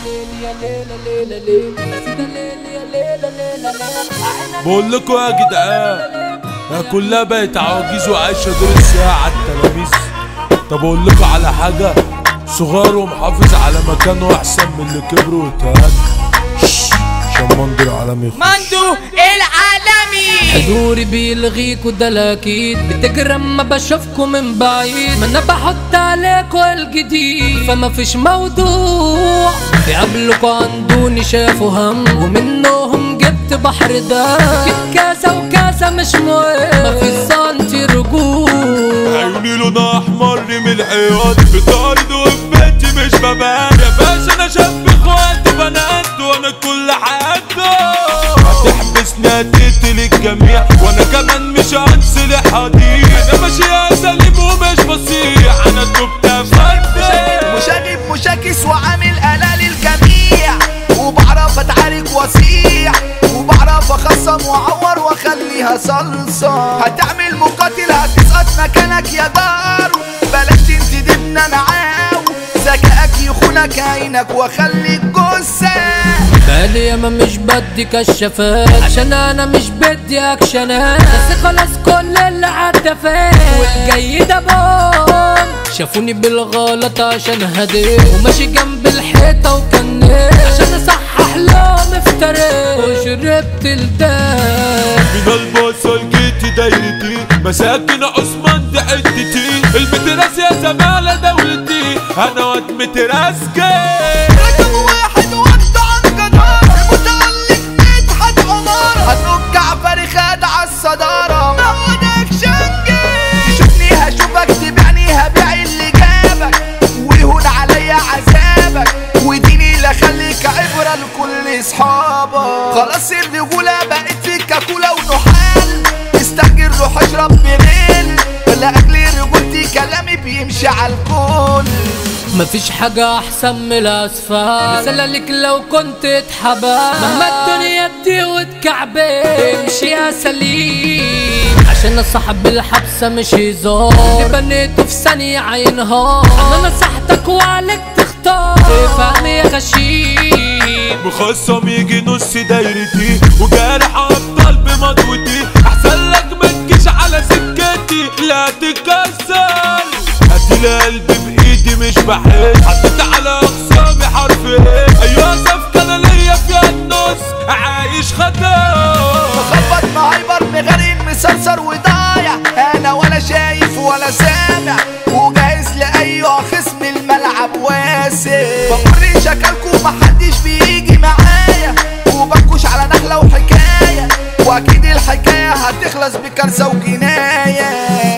بقول لكم يا جدعان يا كلها بقت عواجيز وعايشه دور الساعه على التلاميذ طب اقول لكم على حاجه صغير ومحافظ على مكانه احسن من اللي كبر وتهان عشان مندو العالمي يخش. مندو العالمي حضوري بيلغيكوا ده الاكيد بتجرم ما بشوفكوا من بعيد ما انا بحط عليكوا الجديد فما فيش موضوع يقابلكوا عندوني شافوا هم ومنهم جبت بحر دم جبت كاسة وكاسة مش مهم ما في سنتي رجوع عيوني لونها احمر من العياط بطارد وبيتي مش ببان يا باشا انا شاب اخواتي بنات وانا كل حاجه هتحبسني هتقتل الجميع وانا كمان مش هنسلح حديد انا ماشي يا سليم ومش بصيح انا توبت فردي مشاغب مشاكس وعامل انا للجميع وبعرف اتعارك واسيع وبعرف اخصم واعور واخليها صلصه هتعمل مقاتل هتسقط مكانك يا دار بلاش تنتدبنا انا عاو ذكائك يخونك عينك واخليك جثه بالي ياما مش بدي كشافات عشان انا مش بدي اكشنات بس خلاص كل اللي عدى فات والجاي ده بون شافوني بالغلط عشان هديت وماشي جنب الحيطة وكنيت عشان اصحح لهم افتريت وشربت الدم من البصل جيتي دايرتي مساكن عثمان دي عدتي المتراس يا زمالة دولتي انا واد متراسكي رقم واحد وانت عن جدار المتألق مدحت عمر هتنوك جعفر خد عالصدارة مودك شنجي تشوفني هشوفك تبيعني هبيع اللي جابك ويهون عليا عذابك وديني لا خليك عبرة لكل اصحابك خلاص الرجولة بقت في كاكولا ونحال استهجر روح اشرب بغل ولا اجلي رجولتي كلامي بيمشي على الكل مفيش حاجة أحسن من الأسفل رسالة لك لو كنت اتحبس مهما الدنيا دي وتكعبل امشي يا سليم عشان صاحب الحبسة مش هزار اللي بنيته في ثانية عينهار أنا نصحتك وعليك تختار تفهم يا غشيم مخصم يجي نص دايرتي وجارح ابطال بمضوتي احسن لك ما تجيش على سكتي لا تكسر هاتي قلبي بايدي مش بحس حطيت على اقسامي حرف ايه ايوه صفقة انا ليا فيها النص عايش خطر مخبط معايبر مغرق مسرسر وضايع انا ولا شايف ولا سامع وجاهز لاي خصم الملعب واسع بمر شكلكم محدش بيجي معايا وبنكش على نخله وحكايه واكيد الحكايه هتخلص بكارثه وجنايه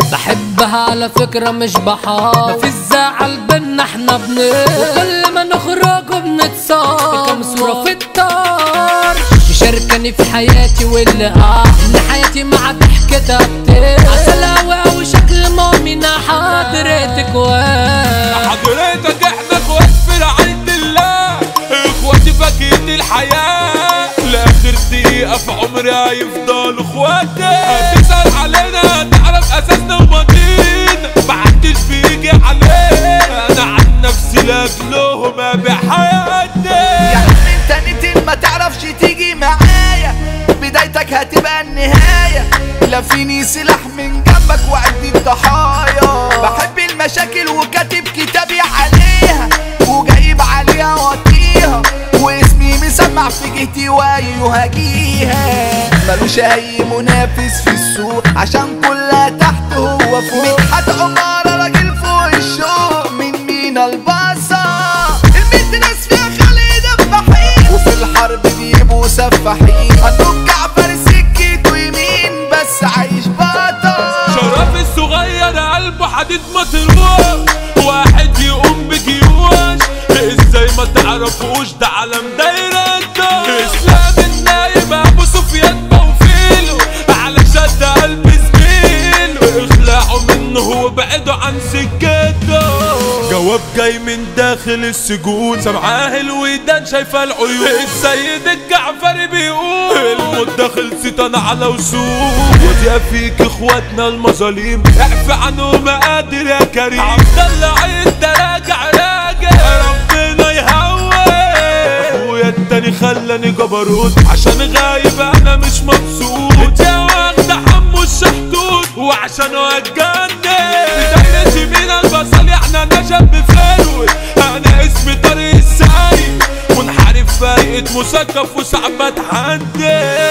بحبها على فكرة مش بحار مفيش زعل بينا احنا بنت وكل ما نخرج بنتصار كم صورة في الدار مشاركاني في حياتي واللي اه ان حياتي مع ضحكتها بتت عسل هوا وشكل مامي حضرتك واه حضرتك احنا اخوات في رعاية الله اخواتي فاكهة الحياة لاخر دقيقة في عمري هيفضلوا اخواتي هتسأل علينا تعرف اساسنا وماضينا محدش بيجي علينا انا عن نفسي لاجلهم ابيع حياتي يا عم انت نتن ما تعرفش تيجي معايا بدايتك هتبقى النهاية لا فيني سلاح من جنبك وعندي الضحايا بحب المشاكل وكاتب كتابي عليها وجايب عليها وطيها واسمي مسمع في جهتي وهجيها ملوش اي منافس في السوق عشان كلها تحت هو فوق مدحت عمارة راجل فوق الشوق من مينا البصر الميت ناس فيها خالد دبحين وفي الحرب بيبقوا سفاحين هنوك جعفر سكته يمين بس عايش بطل شرف الصغير قلبه حديد مطروح واحد يقوم بجيوش ازاي ما تعرفوش ده علم دايرته اسلام النايب ابو سفيان بوفيله على شد قلب زميله اخلعوا منه وابعدوا عن سكته جواب جاي من داخل السجون سمعاه الودان شايفه العيون السيد الجعفري بيقول المدة خلصت انا على وسوق ودي فيك اخواتنا المظاليم اعفى عنهم قادر يا كريم عبد الله عيد ده راجع راجع ربنا يهون خلاني جبروت عشان غايب انا مش مبسوط انت واخدة حمو الشحتوت وعشان اتجنن بداية مين البصل يعني انا شاب فلوي انا اسمي طارق السايق منحرف فايقة مثقف وساعات بتحدد